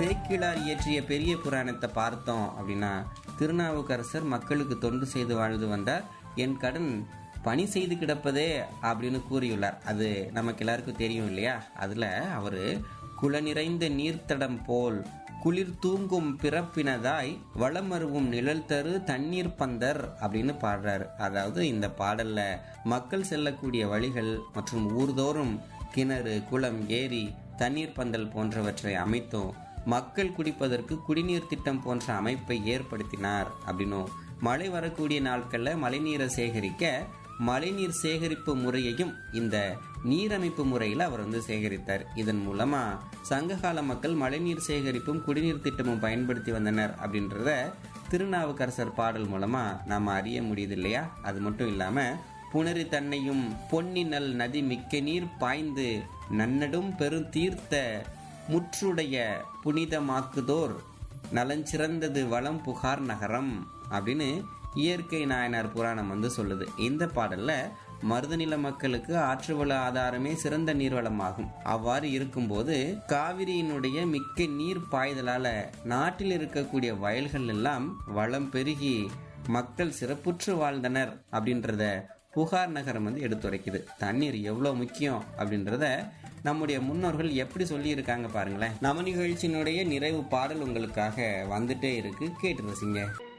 சேக்கிழார் இயற்றிய பெரிய புராணத்தை பார்த்தோம் அப்படின்னா திருநாவுக்கரசர் மக்களுக்கு தொண்டு செய்து வாழ்ந்து வந்தார் என் கடன் பணி செய்து கிடப்பதே அப்படின்னு கூறியுள்ளார் அது நமக்கு எல்லாருக்கும் தெரியும் இல்லையா அதுல அவரு குல நிறைந்த நீர்த்தடம் போல் குளிர் தூங்கும் பிறப்பினதாய் வளமருவும் நிழல் தரு தண்ணீர் பந்தர் அப்படின்னு பாடுறாரு அதாவது இந்த பாடல்ல மக்கள் செல்லக்கூடிய வழிகள் மற்றும் ஊர்தோறும் கிணறு குளம் ஏரி தண்ணீர் பந்தல் போன்றவற்றை அமைத்தும் மக்கள் குடிப்பதற்கு குடிநீர் திட்டம் போன்ற அமைப்பை ஏற்படுத்தினார் அப்படின்னும் மழை வரக்கூடிய நாட்கள்ல மழைநீரை சேகரிக்க மழைநீர் சேகரிப்பு முறையையும் இந்த நீரமைப்பு முறையில் அவர் வந்து சேகரித்தார் இதன் மூலமா சங்ககால மக்கள் மழைநீர் சேகரிப்பும் குடிநீர் திட்டமும் பயன்படுத்தி வந்தனர் அப்படின்றத திருநாவுக்கரசர் பாடல் மூலமா நாம அறிய முடியுது இல்லையா அது மட்டும் இல்லாம புணரி தன்னையும் பொன்னி நல் நதி மிக்க நீர் பாய்ந்து நன்னடும் பெருந்தீர்த்த முற்றுடைய புனிதமாக்குதோர் நலஞ்சிறந்தது வளம் புகார் நகரம் அப்படின்னு இயற்கை நாயனார் புராணம் வந்து சொல்லுது இந்த பாடல்ல மருதநில மக்களுக்கு ஆற்று வள ஆதாரமே சிறந்த நீர்வளமாகும் அவ்வாறு இருக்கும்போது காவிரியினுடைய மிக்க நீர் பாய்தலால நாட்டில் இருக்கக்கூடிய வயல்கள் எல்லாம் வளம் பெருகி மக்கள் சிறப்புற்று வாழ்ந்தனர் அப்படின்றத புகார் நகரம் வந்து எடுத்துரைக்குது தண்ணீர் எவ்வளவு முக்கியம் அப்படின்றத நம்முடைய முன்னோர்கள் எப்படி சொல்லி இருக்காங்க பாருங்களேன் நம்ம நிகழ்ச்சியினுடைய நிறைவு பாடல் உங்களுக்காக வந்துட்டே இருக்கு கேட்டு ரசிங்க